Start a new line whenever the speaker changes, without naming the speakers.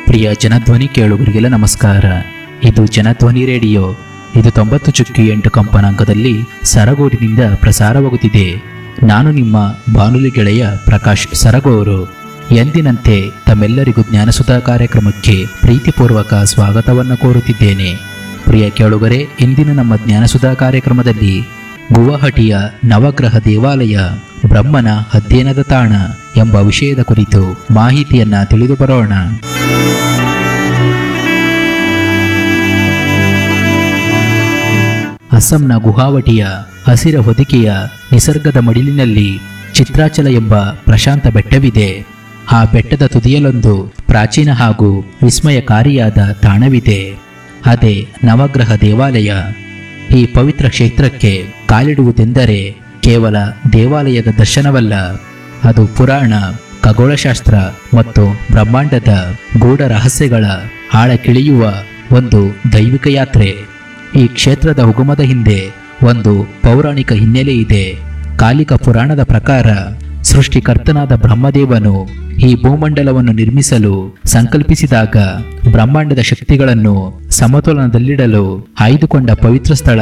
ಪ್ರಿಯ ಜನಧ್ವನಿ ಕೇಳುಗರಿಗೆಲ್ಲ ನಮಸ್ಕಾರ ಇದು ಜನಧ್ವನಿ ರೇಡಿಯೋ ಇದು ತೊಂಬತ್ತು ಚುಕ್ಕಿ ಎಂಟು ಕಂಪನಾಂಕದಲ್ಲಿ ಸರಗೂರಿನಿಂದ ಪ್ರಸಾರವಾಗುತ್ತಿದೆ ನಾನು ನಿಮ್ಮ ಬಾನುಲಿ ಗೆಳೆಯ ಪ್ರಕಾಶ್ ಸರಗೂರು ಎಂದಿನಂತೆ ತಮ್ಮೆಲ್ಲರಿಗೂ ಜ್ಞಾನಸುಧಾ ಕಾರ್ಯಕ್ರಮಕ್ಕೆ ಪ್ರೀತಿಪೂರ್ವಕ ಸ್ವಾಗತವನ್ನು ಕೋರುತ್ತಿದ್ದೇನೆ ಪ್ರಿಯ ಕೇಳುಗರೆ ಇಂದಿನ ನಮ್ಮ ಜ್ಞಾನಸುಧಾ ಕಾರ್ಯಕ್ರಮದಲ್ಲಿ ಗುವಾಹಟಿಯ ನವಗ್ರಹ ದೇವಾಲಯ ಬ್ರಹ್ಮನ ಅಧ್ಯಯನದ ತಾಣ ಎಂಬ ವಿಷಯದ ಕುರಿತು ಮಾಹಿತಿಯನ್ನ ತಿಳಿದು ಬರೋಣ ಅಸ್ಸಾಂನ ಗುವಾಹಟಿಯ ಹಸಿರ ಹೊದಿಕೆಯ ನಿಸರ್ಗದ ಮಡಿಲಿನಲ್ಲಿ ಚಿತ್ರಾಚಲ ಎಂಬ ಪ್ರಶಾಂತ ಬೆಟ್ಟವಿದೆ ಆ ಬೆಟ್ಟದ ತುದಿಯಲ್ಲೊಂದು ಪ್ರಾಚೀನ ಹಾಗೂ ವಿಸ್ಮಯಕಾರಿಯಾದ ತಾಣವಿದೆ ಅದೇ ನವಗ್ರಹ ದೇವಾಲಯ ಈ ಪವಿತ್ರ ಕ್ಷೇತ್ರಕ್ಕೆ ಕಾಲಿಡುವುದೆಂದರೆ ಕೇವಲ ದೇವಾಲಯದ ದರ್ಶನವಲ್ಲ ಅದು ಪುರಾಣ ಖಗೋಳಶಾಸ್ತ್ರ ಮತ್ತು ಬ್ರಹ್ಮಾಂಡದ ಗೂಢ ರಹಸ್ಯಗಳ ಆಳಕಿಳಿಯುವ ಒಂದು ದೈವಿಕ ಯಾತ್ರೆ ಈ ಕ್ಷೇತ್ರದ ಉಗಮದ ಹಿಂದೆ ಒಂದು ಪೌರಾಣಿಕ ಹಿನ್ನೆಲೆ ಇದೆ ಕಾಲಿಕ ಪುರಾಣದ ಪ್ರಕಾರ ಸೃಷ್ಟಿಕರ್ತನಾದ ಬ್ರಹ್ಮದೇವನು ಈ ಭೂಮಂಡಲವನ್ನು ನಿರ್ಮಿಸಲು ಸಂಕಲ್ಪಿಸಿದಾಗ ಬ್ರಹ್ಮಾಂಡದ ಶಕ್ತಿಗಳನ್ನು ಸಮತೋಲನದಲ್ಲಿಡಲು ಆಯ್ದುಕೊಂಡ ಪವಿತ್ರ ಸ್ಥಳ